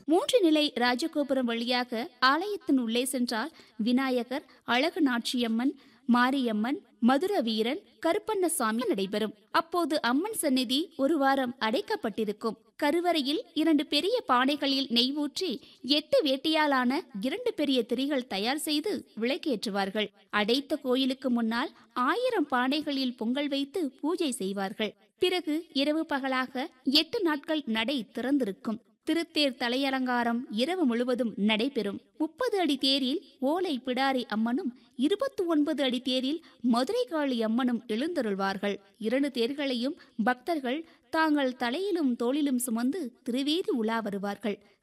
மூன்று நிலை ராஜகோபுரம் வழியாக ஆலயத்தின் உள்ளே சென்றால் விநாயகர் அழகு நாச்சியம்மன் மாரியம்மன் மதுர வீரன் கருப்பண்ணசாமி நடைபெறும் அப்போது அம்மன் சந்நிதி ஒரு வாரம் அடைக்கப்பட்டிருக்கும் கருவறையில் இரண்டு பெரிய பானைகளில் நெய் ஊற்றி எட்டு வேட்டியாலான இரண்டு பெரிய திரிகள் தயார் செய்து விளக்கேற்றுவார்கள் அடைத்த கோயிலுக்கு முன்னால் ஆயிரம் பானைகளில் பொங்கல் வைத்து பூஜை செய்வார்கள் பிறகு இரவு பகலாக எட்டு நாட்கள் நடை திறந்திருக்கும் திருத்தேர் தலையலங்காரம் இரவு முழுவதும் நடைபெறும் முப்பது அடி தேரில் ஓலை பிடாரி அம்மனும் இருபத்தி ஒன்பது அடி தேரில் மதுரை காளி அம்மனும் எழுந்தருள்வார்கள் இரண்டு தேர்களையும் பக்தர்கள் தாங்கள் தலையிலும் தோளிலும் சுமந்து திருவேதி உலா வருவார்கள்